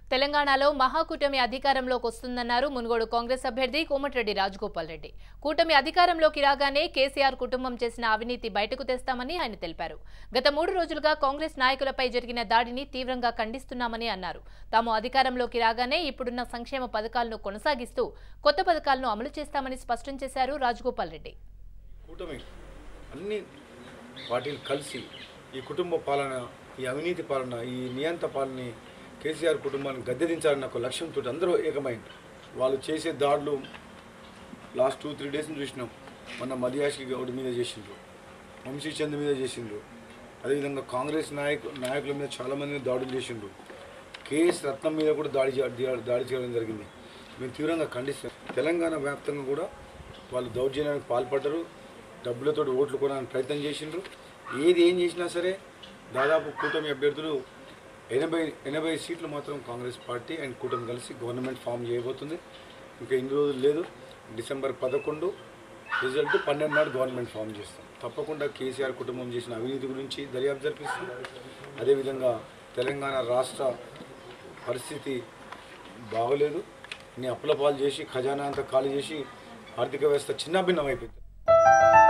తెలంగాణలో మహాకూటమి అధికారంలోకి వస్తుందన్నారు మునుగోడు కాంగ్రెస్ అభ్యర్థి కోమటిరెడ్డి రాజగోపాల్ రెడ్డి కూటమి అధికారంలోకి రాగానే కేసీఆర్ కుటుంబం చేసిన అవినీతి బయటకు తెస్తామని ఆయన తెలిపారు గత మూడు రోజులుగా కాంగ్రెస్ నాయకులపై జరిగిన దాడిని తీవ్రంగా ఖండిస్తున్నామని అన్నారు తాము అధికారంలోకి రాగానే ఇప్పుడున్న సంక్షేమ పథకాలను కొనసాగిస్తూ కొత్త పథకాలను అమలు చేస్తామని స్పష్టం చేశారు రాజగోపాల్ రెడ్డి కూటమి అన్ని పార్టీలు కలిసి ఈ కుటుంబ పాలన ఈ అవినీతి పాలన ఈ నియంత పాలనని కేసీఆర్ కుటుంబాన్ని గద్దెదించాలన్న ఒక లక్ష్యంతో అందరూ ఏకమైంది వాళ్ళు చేసే దాడులు లాస్ట్ టూ త్రీ డేస్ చూసినాం మొన్న మదియాషి గౌడ్ మీద చేసిండ్రు వంశీ చంద్ మీద చేసిండ్రు అదేవిధంగా కాంగ్రెస్ నాయకు నాయకుల మీద చాలామంది మీద దాడులు చేసిండ్రు కేఎస్ రత్నం మీద కూడా దాడి చే- దాడి చేయడం జరిగింది మేము తీవ్రంగా ఖండిస్తాం తెలంగాణ వ్యాప్తంగా కూడా వాళ్ళు దౌర్జన్యానికి పాల్పడ్డరు డబ్బులతో ఓట్లు కొనడానికి ప్రయత్నం చేసిండ్రు ఏది ఏం చేసినా సరే దాదాపు కూటమి అభ్యర్థులు ఎనభై ఎనభై సీట్లు మాత్రం కాంగ్రెస్ పార్టీ అండ్ కూటమి కలిసి గవర్నమెంట్ ఫామ్ చేయబోతుంది ఇంకా ఇన్ని రోజులు లేదు డిసెంబర్ పదకొండు రిజల్ట్ పన్నెండు నాడు గవర్నమెంట్ ఫామ్ చేస్తాం తప్పకుండా కేసీఆర్ కుటుంబం చేసిన అవినీతి గురించి దర్యాప్తు జరిపిస్తాం అదేవిధంగా తెలంగాణ రాష్ట్ర పరిస్థితి బాగలేదు నీ అప్పుల పాలు చేసి ఖజానా అంతా ఖాళీ చేసి ఆర్థిక వ్యవస్థ చిన్నాభిన్నం అయిపోయింది